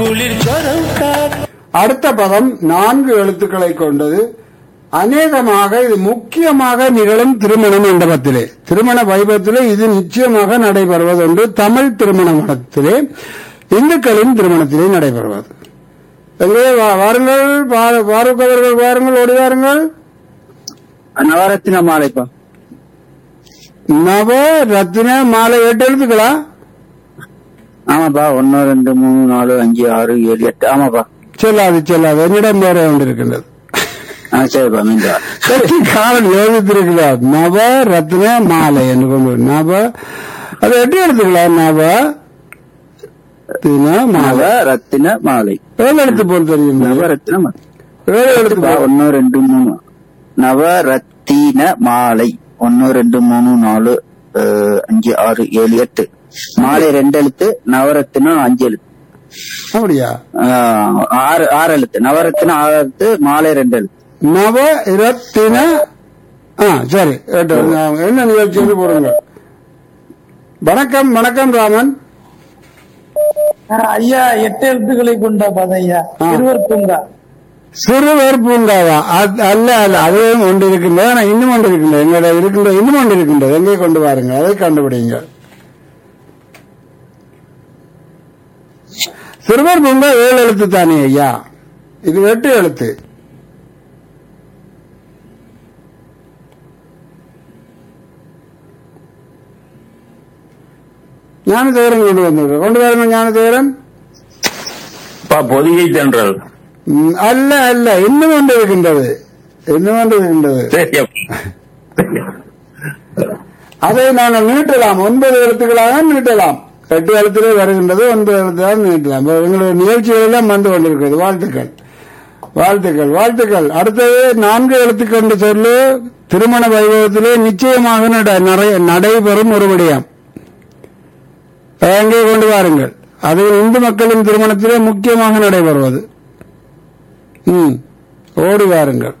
அடுத்த பதம் நான்கு எழுத்துக்களை கொண்டது அநேகமாக இது முக்கியமாக நிகழும் திருமண மண்டபத்திலே திருமண வைபவத்திலே இது நிச்சயமாக நடைபெறுவது ஒன்று தமிழ் திருமண மண்டபத்திலே இந்துக்களின் திருமணத்திலே நடைபெறுவது எங்கே வா- வாருங்கள் வா- வாருக் அவர்கள் வாருங்கள் ஓடி வாருங்கள் நவரத்தின மாலைப்பா நவ ரத்தின மாலை எட்டு எழுத்துக்களா ஆமாப்பா ஒன்னு ரெண்டு மூணு நாலு அஞ்சு ஆறு ஏழு எட்டு ஆமாப்பா செல்லாது செல்லாது என்னிடம் வேற ஒன்று இருக்கின்றது ஆ சரிப்பா மீண்டா காலம் யோசித்திருக்கிறார் நவ ரத்ன மாலை என்று கொண்டு வரும். நவ அது எட்டு எழுத்துக்களா நவ தின மாலை நவ ரத்தின மாலை ஏழு எழுத்து போல் தெரியும் நவரத்தின மாலை ஏழு எழுத்து பா, போல். ஒன்னு ரெண்டு மூணு நவரத்தின மாலை ஒன்னு ரெண்டு மூணு நாலு அஹ், அஞ்சு ஆறு ஏழு எட்டு மாலை ரெண்டு எழுத்து நவரத்தினம் அஞ்சு எழுத்து அப்படியா ஆஹ், ஆறு ஆறு எழுத்து நவரத்தினம் ஆறு எழுத்து மாலை ரெண்டு எழுத்து நவ இரத்தின ஆ சரி எட்டு எழுத்து. என்ன நிகழ்ச்சி என்று போடுங்க வணக்கம் வணக்கம் ராமன் ஐயா எட்டு எழுத்துக்களை கொண்ட பதம் ஐயா ஆ. இருவர் பூங்கா சிறுவர் பூங்காவா அது- அல்ல அல்ல அதுவும் ஒன்று இருக்கின்றது ஆனா இன்னும் ஒன்று இருக்கின்றது எங்களோட இருக்கின்ற இன்னும் ஒன்று இருக்கின்றது எங்கே கொண்டு வாருங்க அதை கண்டுபிடிங்க சிறுவர் பூங்கா ஏழு எழுத்து தானே ஐயா இது எட்டு எழுத்து ஞானதேவரன் கொண்டு வந்திருக்க கொண்டு வாருங்க ஞானதேவரன் பொதிகை தென்றல் ம், அல்ல அல்ல இன்னும் ஒன்று இருக்கின்றது இன்னும் ஒன்று இருக்கின்றது சரி அதை நாங்கள் நீட்டலாம் ஒன்பது எழுத்துக்களாக நீட்டலாம் எட்டு எழுத்திலே வருகின்றது ஒன்பது எழுத்தாக நீட்டலாம் இப்ப எங்களுடைய நிகழ்ச்சிகள் எல்லாம் வந்து கொண்டிருக்கிறது வாழ்த்துக்கள் வாழ்த்துக்கள் வாழ்த்துக்கள் அடுத்தது நான்கு எழுத்துக்கள் என்று சொல்லு திருமண வைபவத்திலே நிச்சயமாக நட- நட- நடைபெறும் ஒரு விடயம் அங்கே கொண்டு வாருங்கள் அது இந்து மக்களின் திருமணத்திலே முக்கியமாக நடைபெறுவது ம் ஓடி வாருங்கள்